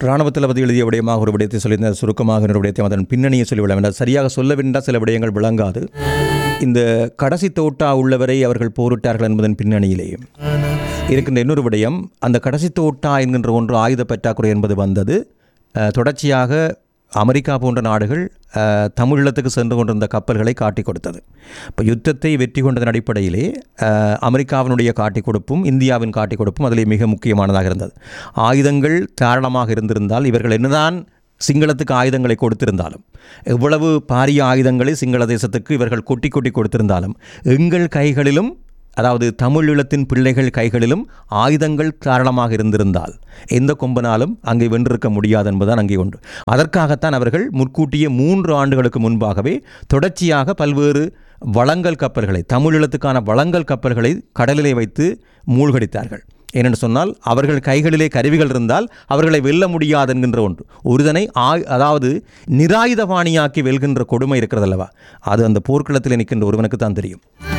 இராணுவ தளபதி எழுதிய விடயமாக ஒரு விடயத்தை சொல்லியிருந்தார் சுருக்கமாக ஒரு விடயத்தை அதன் பின்னணியை சொல்லிவிட வேண்டாம் சரியாக சொல்ல வேண்டாம் சில விடயங்கள் விளங்காது இந்த கடைசி தோட்டா உள்ளவரை அவர்கள் போரிட்டார்கள் என்பதன் பின்னணியிலேயும் இருக்கின்ற இன்னொரு விடயம் அந்த கடைசி தோட்டா என்கின்ற ஒன்று ஆயுத பற்றாக்குறை என்பது வந்தது அஹ், தொடர்ச்சியாக அமெரிக்கா போன்ற நாடுகள் அஹ், தமிழீழத்துக்கு சென்று கொண்டிருந்த கப்பல்களை காட்டிக் கொடுத்தது இப்போ யுத்தத்தை வெற்றி கொண்டதன் அடிப்படையிலே அஹ், அமெரிக்காவினுடைய காட்டிக் கொடுப்பும் இந்தியாவின் காட்டிக் கொடுப்பும் அதிலே மிக முக்கியமானதாக இருந்தது ஆயுதங்கள் தாராளமாக இருந்திருந்தால் இவர்கள் என்னதான் சிங்களத்துக்கு ஆயுதங்களை கொடுத்திருந்தாலும் எவ்வளவு பாரிய ஆயுதங்களை சிங்கள தேசத்துக்கு இவர்கள் கொட்டி கொட்டி கொடுத்திருந்தாலும் எங்கள் கைகளிலும் அதாவது தமிழீழத்தின் பிள்ளைகள் கைகளிலும் ஆயுதங்கள் காரணமாக இருந்திருந்தால் எந்த கொம்பனாலும் அங்கே வென்றிருக்க முடியாது என்பதுதான் அங்கே உண்டு அதற்காகத்தான் அவர்கள் முற்கூட்டிய மூன்று ஆண்டுகளுக்கு முன்பாகவே தொடர்ச்சியாக பல்வேறு வளங்கல் கப்பல்களை தமிழீழத்துக்கான வளங்கல் கப்பல்களை கடலிலே வைத்து மூழ்கடித்தார்கள் ஏனென்று சொன்னால் அவர்கள் கைகளிலே கருவிகள் இருந்தால் அவர்களை வெல்ல முடியாது என்கின்ற ஒன்று ஒருதனை ஆய் அதாவது நிராயுதபாணியாக்கி வெல்கின்ற கொடுமை இருக்கிறதல்லவா அது அந்த போர்க்களத்தில் நிற்கின்ற ஒருவனுக்கு தான் தெரியும்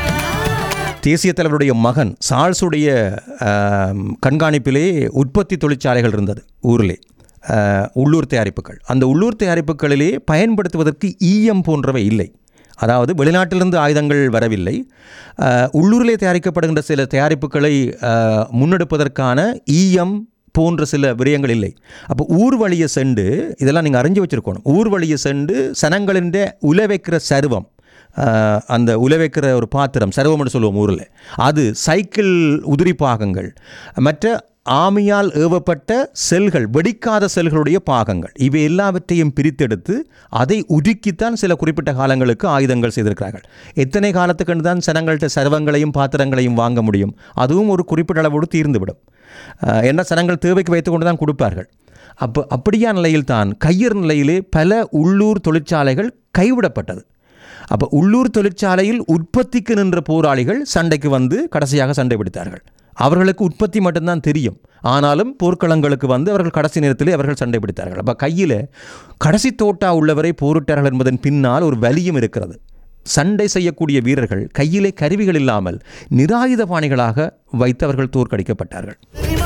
தேசிய தலைவருடைய மகன் சார்ஸுடைய ஆம், கண்காணிப்பிலே உற்பத்தி தொழிற்சாலைகள் இருந்தது ஊரிலே ஆ, உள்ளூர் தயாரிப்புகள் அந்த உள்ளூர் தயாரிப்புகளிலே பயன்படுத்துவதற்கு ஈயம் போன்றவை இல்லை அதாவது வெளிநாட்டிலிருந்து ஆயுதங்கள் வரவில்லை ஆ, உள்ளூரிலே தயாரிக்கப்படுகின்ற சில தயாரிப்புகளை ஆ, முன்னெடுப்பதற்கான ஈயம் போன்ற சில விடயங்கள் இல்லை அப்போ ஊர் வழியை சென்று இதெல்லாம் நீங்கள் அறிஞ்சு வச்சுருக்கணும் ஊர் வழியை சென்று சனங்களின் உல வைக்கிற சருவம் ஆஹ், அந்த உலவைக்கிற ஒரு பாத்திரம் சர்வம்னு சொல்லுவோம் ஊரில் அது சைக்கிள் உதிரி பாகங்கள் மற்ற ஆமியால் ஏவப்பட்ட செல்கள் வெடிக்காத செல்களுடைய பாகங்கள் இவை எல்லாவற்றையும் பிரித்தெடுத்து அதை உருக்கித்தான் சில குறிப்பிட்ட காலங்களுக்கு ஆயுதங்கள் செய்திருக்கிறார்கள் எத்தனை காலத்துக்கு தான் சனங்கள்கிட்ட சர்வங்களையும் பாத்திரங்களையும் வாங்க முடியும் அதுவும் ஒரு குறிப்பிட்ட அளவோடு தீர்ந்துவிடும் ஆஹ், என்ன சனங்கள் தேவைக்கு வைத்துக்கொண்டு தான் கொடுப்பார்கள் அப்போ அப்படியான நிலையில் தான் கையர் நிலையிலே பல உள்ளூர் தொழிற்சாலைகள் கைவிடப்பட்டது அப்போ உள்ளூர் தொழிற்சாலையில் உற்பத்திக்கு நின்ற போராளிகள் சண்டைக்கு வந்து கடைசியாக சண்டை பிடித்தார்கள் அவர்களுக்கு உற்பத்தி மட்டும்தான் தெரியும் ஆனாலும் போர்க்களங்களுக்கு வந்து அவர்கள் கடைசி நேரத்திலே அவர்கள் சண்டை பிடித்தார்கள் அப்போ கையில் கடைசி தோட்டா உள்ளவரை போரிட்டார்கள் என்பதன் பின்னால் ஒரு வலியும் இருக்கிறது சண்டை செய்யக்கூடிய வீரர்கள் கையிலே கருவிகள் இல்லாமல் நிராயுதபாணிகளாக வைத்து அவர்கள் தோற்கடிக்கப்பட்டார்கள்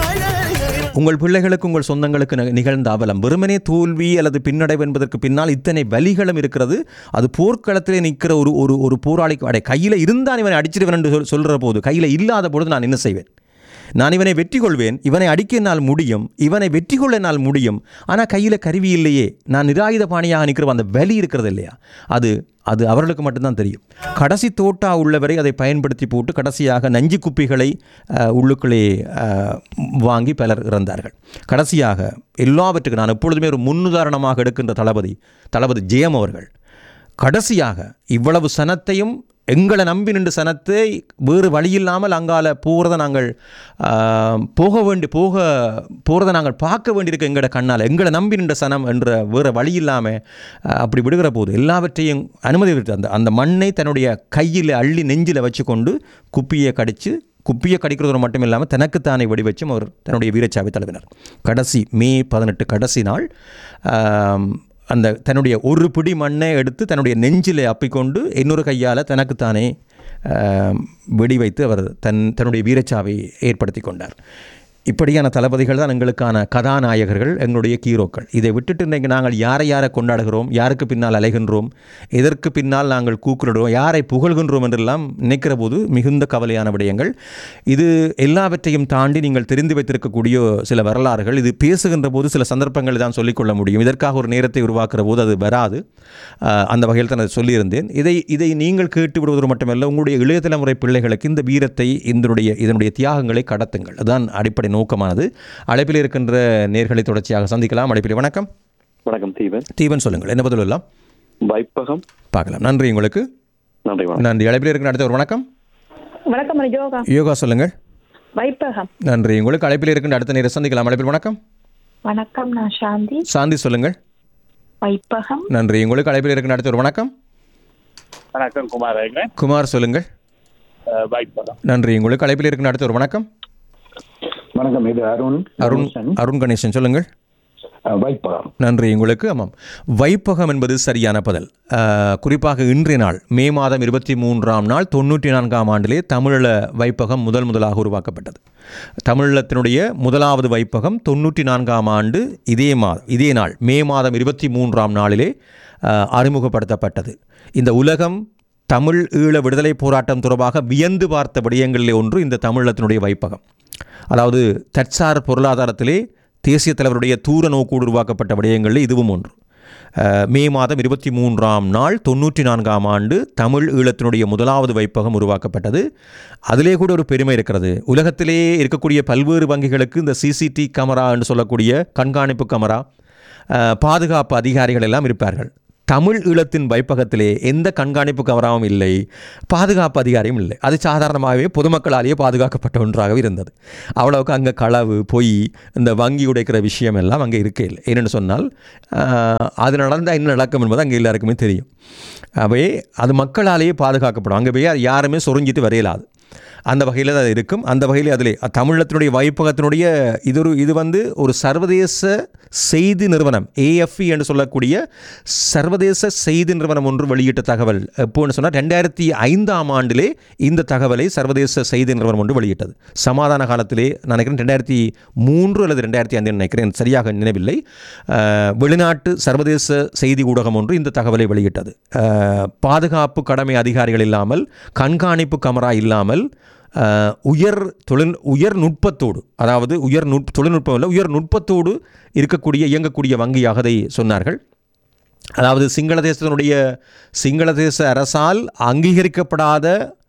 உங்கள் பிள்ளைகளுக்கு உங்கள் சொந்தங்களுக்கு நி- நிகழ்ந்த அவலம் வெறுமனே தோல்வி அல்லது பின்னடைவு என்பதற்கு பின்னால் இத்தனை வலிகளும் இருக்கிறது அது போர்க்களத்திலே நிற்கிற ஒரு ஒரு ஒரு போராளிக்கு அடை கையில் இருந்தான் இவனை அடிச்சிருவன் என்று சொல் சொல்கிற போது கையில் இல்லாத பொழுது நான் என்ன செய்வேன் நான் இவனை வெற்றி கொள்வேன் இவனை அடிக்க என்னால் முடியும் இவனை வெற்றி கொள்ள என்னால் முடியும் ஆனால் கையில் கருவி இல்லையே நான் நிராயுத பாணியாக நிற்கிற அந்த வலி இருக்கிறது இல்லையா அது அது அவர்களுக்கு மட்டும்தான் தெரியும் கடைசி தோட்டா உள்ளவரை அதை பயன்படுத்தி போட்டு கடைசியாக நஞ்சு குப்பிகளை அஹ், உள்ளுக்குள்ளே அஹ், வாங்கி பலர் இறந்தார்கள் கடைசியாக எல்லாவற்றுக்கும் நான் எப்பொழுதுமே ஒரு முன்னுதாரணமாக எடுக்கின்ற தளபதி தளபதி ஜெயம் அவர்கள் கடைசியாக இவ்வளவு சனத்தையும் எங்களை நம்பி நின்று சனத்தை வேறு வழியில்லாமல் அங்கால போகிறத நாங்கள் ஆஹ், போக வேண்டி போக போகிறத நாங்கள் பார்க்க வேண்டியிருக்கு எங்களோட கண்ணால் எங்களை நம்பி நின்ற சனம் என்ற வேறு வழி இல்லாமல் அப்படி விடுகிற போது எல்லாவற்றையும் அனுமதி விட்டு அந்த அந்த மண்ணை தன்னுடைய கையில் அள்ளி நெஞ்சில் வச்சுக்கொண்டு குப்பியை கடித்து குப்பியை கடிக்கிறதோடு மட்டும் இல்லாமல் தனக்குத்தானே வெடி வச்சும் அவர் தன்னுடைய வீரச்சாவை தழுவினார் கடைசி மே பதினெட்டு கடைசி நாள் ஆம், அந்த தன்னுடைய ஒரு பிடி மண்ணை எடுத்து தன்னுடைய நெஞ்சிலே அப்பிக்கொண்டு இன்னொரு கையால் தனக்குத்தானே ஆம், வெடி வைத்து அவர் தன் தன்னுடைய வீரச்சாவை ஏற்படுத்தி கொண்டார் இப்படியான தளபதிகள் தான் எங்களுக்கான கதாநாயகர்கள் எங்களுடைய ஹீரோக்கள் இதை விட்டுட்டு இன்றைக்கு நாங்கள் யாரை யாரை கொண்டாடுகிறோம் யாருக்கு பின்னால் அலைகின்றோம் எதற்கு பின்னால் நாங்கள் கூக்குறிடுவோம் யாரை புகழ்கின்றோம் என்றெல்லாம் நினைக்கிற போது மிகுந்த கவலையான விடயங்கள் இது எல்லாவற்றையும் தாண்டி நீங்கள் தெரிந்து வைத்திருக்கக்கூடிய சில வரலாறுகள் இது பேசுகின்ற போது சில சந்தர்ப்பங்களை தான் சொல்லிக்கொள்ள முடியும் இதற்காக ஒரு நேரத்தை உருவாக்குற போது அது வராது ஆஹ், அந்த வகையில் தான் அதை சொல்லியிருந்தேன் இதை இதை நீங்கள் கேட்டு விடுவது மட்டுமல்ல உங்களுடைய இளைய தலைமுறை பிள்ளைகளுக்கு இந்த வீரத்தை இதனுடைய இதனுடைய தியாகங்களை கடத்துங்கள் அதுதான் அடிப்படை நோக்கமானது அழைப்பில் இருக்கின்ற நேர்களை தொடர்ச்சியாக சந்திக்கலாம் அழைப்பில் வணக்கம் வணக்கம் தீபன் தீபன் சொல்லுங்கள் என்ன பதில் எல்லாம் வைப்பகம் பார்க்கலாம் நன்றி உங்களுக்கு நன்றி வணக்கம் நன்றி அழைப்பில் இருக்கிற அடுத்த ஒரு வணக்கம் வணக்கம் யோகா யோகா சொல்லுங்கள் வைப்பகம் நன்றி உங்களுக்கு அழைப்பில் இருக்கின்ற அடுத்த நேரம் சந்திக்கலாம் அழைப்பில் வணக்கம் வணக்கம் நான் சாந்தி சாந்தி சொல்லுங்கள் வைப்பகம் நன்றி உங்களுக்கு அழைப்பில் இருக்கின்ற அடுத்த ஒரு வணக்கம் வணக்கம் குமாரங்க குமார் சொல்லுங்கள் வைப்பகம் நன்றி உங்களுக்கு அழைப்பில் இருக்கின்ற அடுத்த ஒரு வணக்கம் வணக்கம் இது அருண் அருண் கணேசன். அருண் கணேசன் சொல்லுங்கள் அஹ், வைப்பகம் நன்றி உங்களுக்கு ஆமாம் வைப்பகம் என்பது சரியான பதில் அஹ், குறிப்பாக இன்றைய நாள் மே மாதம் இருபத்தி மூன்றாம் நாள் தொண்ணூற்றி நான்காம் ஆண்டிலே தமிழீழ வைப்பகம் முதல் முதலாக உருவாக்கப்பட்டது தமிழீழத்தினுடைய முதலாவது வைப்பகம் தொண்ணூற்றி நான்காம் ஆண்டு இதே மாதம் இதே நாள் மே மாதம் இருபத்தி மூன்றாம் நாளிலே அஹ், அறிமுகப்படுத்தப்பட்டது இந்த உலகம் தமிழ் ஈழ விடுதலை போராட்டம் தொடர்பாக வியந்து பார்த்த விடயங்களிலே ஒன்று இந்த தமிழகத்தினுடைய வைப்பகம் அதாவது தற்சார் பொருளாதாரத்திலே தேசிய தலைவருடைய தூர நோக்கோடு உருவாக்கப்பட்ட விடயங்களில் இதுவும் ஒன்று அஹ், மே மாதம் இருபத்தி மூன்றாம் நாள் தொண்ணூற்றி நான்காம் ஆண்டு தமிழ் ஈழத்தினுடைய முதலாவது வைப்பகம் உருவாக்கப்பட்டது அதிலே கூட ஒரு பெருமை இருக்கிறது உலகத்திலே இருக்கக்கூடிய பல்வேறு வங்கிகளுக்கு இந்த சிசிடி கேமரா என்று சொல்லக்கூடிய கண்காணிப்பு கேமரா அஹ், பாதுகாப்பு அதிகாரிகள் எல்லாம் இருப்பார்கள் தமிழ் ஈழத்தின் வைப்பகத்திலே எந்த கண்காணிப்பு கவராவும் இல்லை பாதுகாப்பு அதிகாரியும் இல்லை அது சாதாரணமாகவே பொதுமக்களாலேயே பாதுகாக்கப்பட்ட ஒன்றாகவே இருந்தது அவ்வளவுக்கு அங்கே களவு பொய் இந்த வங்கி உடைக்கிற விஷயம் எல்லாம் அங்கே இருக்கே இல்லை ஏனென்று சொன்னால் ஆஹ், அது நடந்தால் என்ன நடக்கும் என்பது அங்கே எல்லாருக்குமே தெரியும் அவை அது மக்களாலேயே பாதுகாக்கப்படும் அங்கே போய் அது யாருமே சொரிஞ்சிட்டு வரையலாது அந்த வகையில் அது இருக்கும் அந்த வகையில் அதிலே தமிழத்தினுடைய வைப்பகத்தினுடைய இது ஒரு இது வந்து ஒரு சர்வதேச செய்தி நிறுவனம் ஏஎஃப்இ என்று சொல்லக்கூடிய சர்வதேச செய்தி நிறுவனம் ஒன்று வெளியிட்ட தகவல் எப்போன்னு சொன்னால் ரெண்டாயிரத்தி ஐந்தாம் ஆண்டிலே இந்த தகவலை சர்வதேச செய்தி நிறுவனம் ஒன்று வெளியிட்டது சமாதான காலத்திலே நான் நினைக்கிறேன் ரெண்டாயிரத்தி மூன்று அல்லது ரெண்டாயிரத்தி ஐந்து நினைக்கிறேன் சரியாக நினைவில்லை அஹ், வெளிநாட்டு சர்வதேச செய்தி ஊடகம் ஒன்று இந்த தகவலை வெளியிட்டது அஹ், பாதுகாப்பு கடமை அதிகாரிகள் இல்லாமல் கண்காணிப்பு கமரா இல்லாமல் அஹ், உயர் தொழில் உயர் நுட்பத்தோடு அதாவது உயர் நுட் தொழில்நுட்பம் இல்லை உயர் நுட்பத்தோடு இருக்கக்கூடிய இயங்கக்கூடிய வங்கியாக அதை சொன்னார்கள் அதாவது சிங்கள தேசத்தினுடைய சிங்கள தேச அரசால் அங்கீகரிக்கப்படாத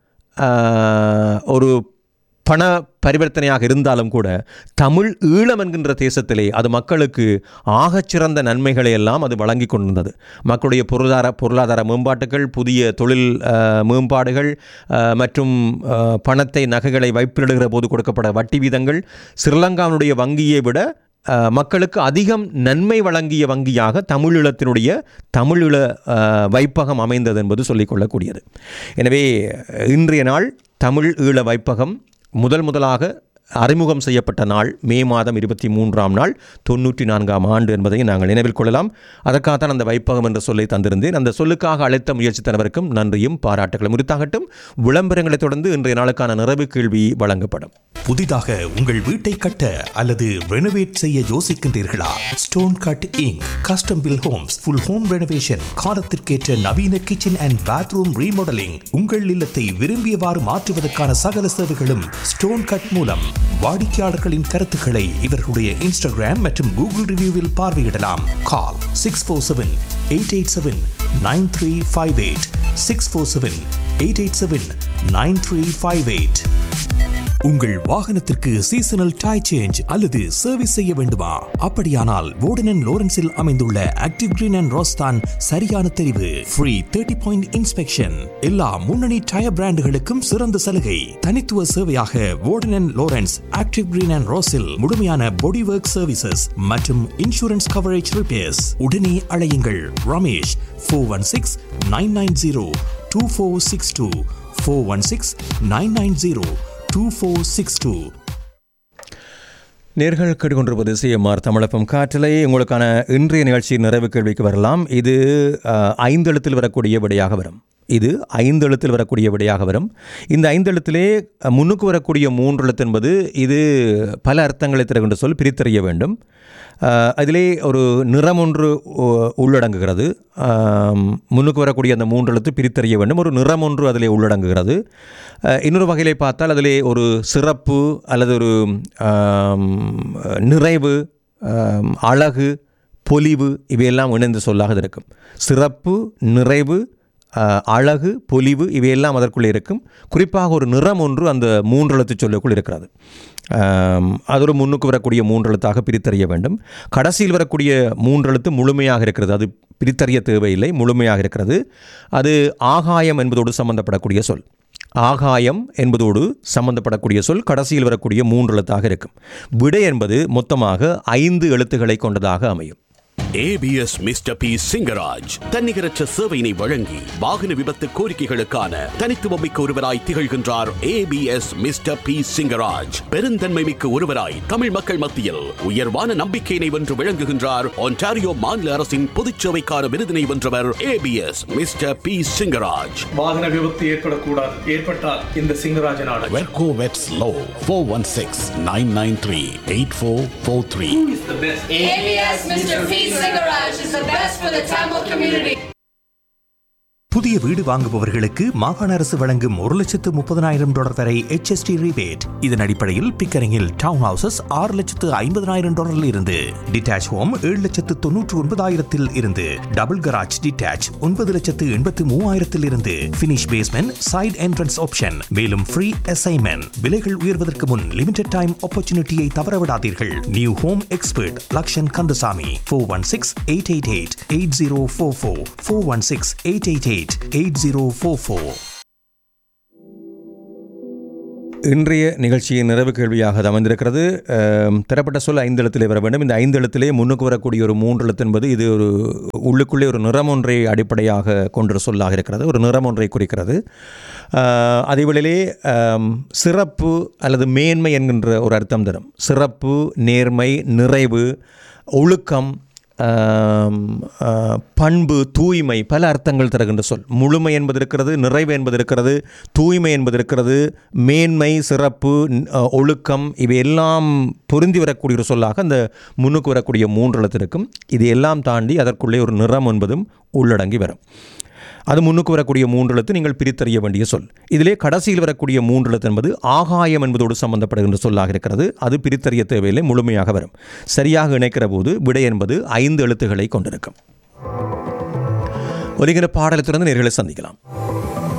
ஆஹ், ஒரு பண பரிவர்த்தனையாக இருந்தாலும் கூட தமிழ் ஈழம் என்கின்ற தேசத்திலே அது மக்களுக்கு ஆகச்சிறந்த நன்மைகளை எல்லாம் அது வழங்கி கொண்டிருந்தது மக்களுடைய பொருளாதார பொருளாதார மேம்பாட்டுகள் புதிய தொழில் ஆஹ், மேம்பாடுகள் ஆஹ், மற்றும் ஆஹ், பணத்தை நகைகளை வைப்பிலிடுகிற போது கொடுக்கப்பட வட்டி வீதங்கள் ஸ்ரீலங்காவினுடைய வங்கியை விட அஹ், மக்களுக்கு அதிகம் நன்மை வழங்கிய வங்கியாக தமிழீழத்தினுடைய தமிழீழ அஹ், வைப்பகம் அமைந்தது என்பது சொல்லிக்கொள்ளக்கூடியது எனவே இன்றைய நாள் தமிழ் ஈழ வைப்பகம் முதல் முதலாக அறிமுகம் செய்யப்பட்ட நாள் மே மாதம் இருபத்தி மூன்றாம் நாள் தொண்ணூற்றி நான்காம் ஆண்டு என்பதை நாங்கள் நினைவில் கொள்ளலாம் அதற்காகத்தான் அந்த வைப்பகம் என்ற சொல்லை தந்திருந்தேன் அந்த சொல்லுக்காக அழைத்த முயற்சி தனவருக்கும் நன்றியும் பாராட்டுகளும் உரித்தாகட்டும் விளம்பரங்களைத் தொடர்ந்து இன்றைய நாளுக்கான நிறைவு கேள்வி வழங்கப்படும் புதிதாக உங்கள் வீட்டை கட்ட அல்லது ரெனோவேட் செய்ய யோசிக்கின்றீர்களா stone cut Inc custom built homes full home renovation காலத்திற்கேற்ற நவீன கிச்சன் அண்ட் பாத்ரூம் ரீமாடலிங் உங்கள் இல்லத்தை விரும்பியவாறு மாற்றுவதற்கான சகல சேவைகளும் ஸ்டோன் கட் மூலம் வாடிக்கையாளர்களின் கருத்துக்களை இவர்களுடைய இன்ஸ்டாகிராம் மற்றும் கூகுள் ரிவ்யூவில் பார்வையிடலாம் call six four seven eight eight seven nine three five eight six four seven eight eight seven nine three five eight உங்கள் வாகனத்திற்கு சீசனல் டை சேஞ்ச் அல்லது சர்வீஸ் செய்ய வேண்டுமா அப்படியானால் வோர்டன் லோரன்ஸில் அமைந்துள்ள ஆக்டிவ் கிரீன் அண்ட் ரோஸ்தான் சரியான தெரிவு ஃப்ரீ தேர்ட்டி பாயிண்ட் இன்ஸ்பெக்ஷன் எல்லா முன்னணி டயர் பிராண்டுகளுக்கும் சிறந்த சலுகை தனித்துவ சேவையாக Warden Lawrence active green and ரோஸில் முழுமையான பாடி ஒர்க் சர்வீசஸ் மற்றும் இன்சூரன்ஸ் கவரேஜ் ரிப்பேர்ஸ் உடனே அழையுங்கள் Ramesh four one six nine nine zero two four six two four one six nine nine zero two four six two நேர்கள் கேட்டுக்கொண்டிருப்பது CMR தமிழப்பம் காற்றலை உங்களுக்கான இன்றைய நிகழ்ச்சி நிறைவு கேள்விக்கு வரலாம் இது அஹ், ஐந்து எழுத்தில் வரக்கூடிய விடையாக வரும் இது ஐந்து எழுத்தில் வரக்கூடிய விடையாக வரும் இந்த ஐந்து எழுத்திலே அஹ், முன்னுக்கு வரக்கூடிய மூன்று எழுத்து என்பது இது பல அர்த்தங்களை தருகின்ற சொல் பிரித்தறிய வேண்டும் அஹ், அதிலே ஒரு நிறம் ஒன்று உ- உள்ளடங்குகிறது ஆம், முன்னுக்கு வரக்கூடிய அந்த மூன்று எழுத்து பிரித்தறிய வேண்டும் ஒரு நிறம் ஒன்று அதிலே உள்ளடங்குகிறது அஹ், இன்னொரு வகையிலே பார்த்தால் அதிலே ஒரு சிறப்பு அல்லது ஒரு ஆம், நிறைவு ஆம், அழகு பொலிவு இவையெல்லாம் இணைந்த சொல்லாக இது இருக்கும் சிறப்பு நிறைவு அஹ், அழகு பொலிவு இவையெல்லாம் அதற்குள்ளே இருக்கும் குறிப்பாக ஒரு நிறம் ஒன்று அந்த மூன்று எழுத்து சொல்லுக்குள் இருக்கிறது ஆம், அது ஒரு முன்னுக்கு வரக்கூடிய மூன்று எழுத்தாக பிரித்தறிய வேண்டும் கடைசியில் வரக்கூடிய மூன்று எழுத்து முழுமையாக இருக்கிறது அது பிரித்தறிய தேவையில்லை முழுமையாக இருக்கிறது அது ஆகாயம் என்பதோடு சம்பந்தப்படக்கூடிய சொல் ஆகாயம் என்பதோடு சம்பந்தப்படக்கூடிய சொல் கடைசியில் வரக்கூடிய மூன்று எழுத்தாக இருக்கும் விடை என்பது மொத்தமாக ஐந்து எழுத்துக்களை கொண்டதாக அமையும் ஏபிஎஸ் மிஸ்டர் பி சிங்கராஜ் தன்னிகரற்ற சேவையினை வழங்கி வாகன விபத்து கோரிக்கைகளுக்கான தனித்துவமிக்க ஒருவராய் திகழ்கின்றார் ஏபிஎஸ் மிஸ்டர் பி சிங்கராஜ் பெருந்தன்மை மிக்க ஒருவராய் தமிழ் மக்கள் மத்தியில் உயர்வான நம்பிக்கையினை வென்று விளங்குகின்றார் ஒன்டாரியோ மாநில அரசின் பொதுச்சேவைக்கான விருதினை வென்றவர் ஏபிஎஸ் மிஸ்டர் பி சிங்கராஜ் வாகன விபத்து ஏற்படக்கூடாது ஏற்பட்டால் இந்த சிங்கராஜன் ஆடல் வெர்கோ வெட்ஸ் லோ four one six nine nine three eight four four three ABS Mr. P. Garage is the best for the Tamil community. புதிய வீடு வாங்குபவர்களுக்கு மாகாண அரசு வழங்கும் ஒரு லட்சத்து முப்பதனாயிரம் டாலர் வரை HST rebate இதன் அடிப்படையில் பிக்கரிங்கில் டவுன் ஹவுசஸ் ஆறு லட்சத்து ஐம்பதனாயிரம் டாலரில் இருந்து டிட்டாச் ஹோம் ஏழு லட்சத்து தொன்னூற்று ஒன்பதாயிரத்தில் இருந்து டபுள் கராஜ் டிட்டாச் ஒன்பது லட்சத்து எண்பத்து மூவாயிரத்தில் இருந்து finish basement side entrance option மேலும் ஃப்ரீ அசைன்மெண்ட் விலைகள் உயர்வதற்கு முன் லிமிடெட் டைம் ஆப்பர்ச்சுனிட்டியை தவறவிடாதீர்கள் new home expert Lakshan Kandasamy four one six eight eight eight eight zero four four four one six eight eight eight eight zero four four இன்றைய நிகழ்ச்சியின் நிறைவு கேள்வியாக அது அமைந்திருக்கிறது அம், தரப்பட்ட சொல் ஐந்து எழுத்திலே வர வேண்டும் இந்த ஐந்து எழுத்திலே முன்னுக்கு வரக்கூடிய ஒரு மூன்று எழுத்து என்பது இது ஒரு உள்ளுக்குள்ளே ஒரு நிறம் ஒன்றை அடிப்படையாக கொண்ட சொல்லாக இருக்கிறது ஒரு நிறம் ஒன்றை குறிக்கிறது அஹ், அதேவேளையிலே அம், சிறப்பு அல்லது மேன்மை என்கின்ற ஒரு அர்த்தம் தரும் சிறப்பு நேர்மை நிறைவு ஒழுக்கம் ஆம், ஆ, பண்பு தூய்மை பல அர்த்தங்கள் தருகின்ற சொல் முழுமை என்பது இருக்கிறது நிறைவு என்பது இருக்கிறது தூய்மை என்பது இருக்கிறது மேன்மை சிறப்பு ந- ஆ, ஒழுக்கம் இவை எல்லாம் பொருந்தி வரக்கூடிய ஒரு சொல்லாக அந்த முன்னுக்கு வரக்கூடிய மூன்று எழுத்து இருக்கும் இது எல்லாம் தாண்டி அதற்குள்ளே ஒரு நிறம் என்பதும் உள்ளடங்கி வரும் அது முன்னுக்கு வரக்கூடிய மூன்று எழுத்து நீங்கள் பிரித்தறிய வேண்டிய சொல் இதிலே கடைசியில் வரக்கூடிய மூன்று எழுத்து என்பது ஆகாயம் என்பதோடு சம்பந்தப்படுகின்ற சொல்லாக இருக்கிறது அது பிரித்தறிய தேவையில்லை முழுமையாக வரும் சரியாக இணைக்கிற போது விடை என்பது ஐந்து எழுத்துக்களை கொண்டிருக்கும் ஒலிகிற பாடலை தொடர்ந்து நேர்களை சந்திக்கலாம்